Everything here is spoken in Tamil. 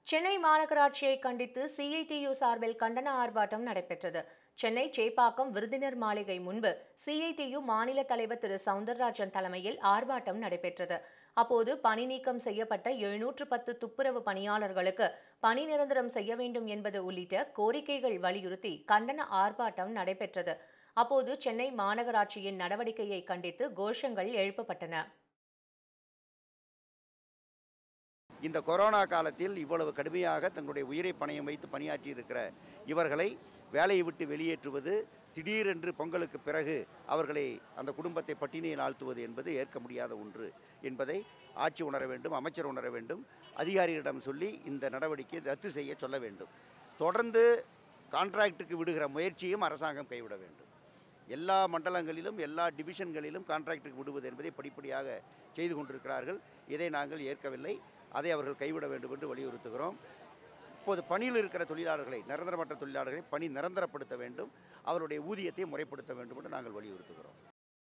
சென்னை மாநகராட்சியை கண்டித்து சிஐடியு சார்பில் கண்டன ஆர்ப்பாட்டம் நடைபெற்றது சென்னை சேப்பாக்கம் விருந்தினர் மாளிகை முன்பு சிஐடியு மாநில தலைவர் திரு சவுந்தரராஜன் தலைமையில் ஆர்ப்பாட்டம் நடைபெற்றது அப்போது பணி நீக்கம் செய்யப்பட்ட எழுநூற்று பத்து துப்புரவு பணியாளர்களுக்கு பணி நிரந்தரம் செய்ய வேண்டும் என்பது உள்ளிட்ட கோரிக்கைகள் வலியுறுத்தி கண்டன ஆர்ப்பாட்டம் நடைபெற்றது அப்போது சென்னை மாநகராட்சியின் நடவடிக்கையை கண்டித்து கோஷங்கள் எழுப்பப்பட்டன இந்த கொரோனா காலத்தில் இவ்வளவு கடுமையாக தங்களுடைய உயிரை பணயம் வைத்து பணியாற்றி இருக்கிற இவர்களை வேலையை விட்டு வெளியேற்றுவது திடீரென்று பொங்கலுக்கு பிறகு அவர்களை அந்த குடும்பத்தை பட்டினியில் ஆழ்த்துவது என்பது ஏற்க முடியாத ஒன்று என்பதை ஆட்சி உணர வேண்டும் அமைச்சர் உணர வேண்டும் அதிகாரிகளிடம் சொல்லி இந்த நடவடிக்கையை ரத்து செய்ய சொல்ல வேண்டும் தொடர்ந்து கான்ட்ராக்டுக்கு விடுகிற முயற்சியும் அரசாங்கம் கைவிட வேண்டும் எல்லா மண்டலங்களிலும் எல்லா டிவிஷன்களிலும் கான்ட்ராக்டுக்கு விடுவது என்பதை படிப்படியாக செய்து கொண்டிருக்கிறார்கள் இதை நாங்கள் ஏற்கவில்லை அதை அவர்கள் கைவிட வேண்டும் என்று வலியுறுத்துகிறோம் இப்போது பணியில் இருக்கிற தொழிலாளர்களை நிரந்தரமற்ற தொழிலாளர்களை பணி நிரந்தரப்படுத்த வேண்டும் அவருடைய ஊதியத்தை முறைப்படுத்த வேண்டும் என்று நாங்கள் வலியுறுத்துகிறோம்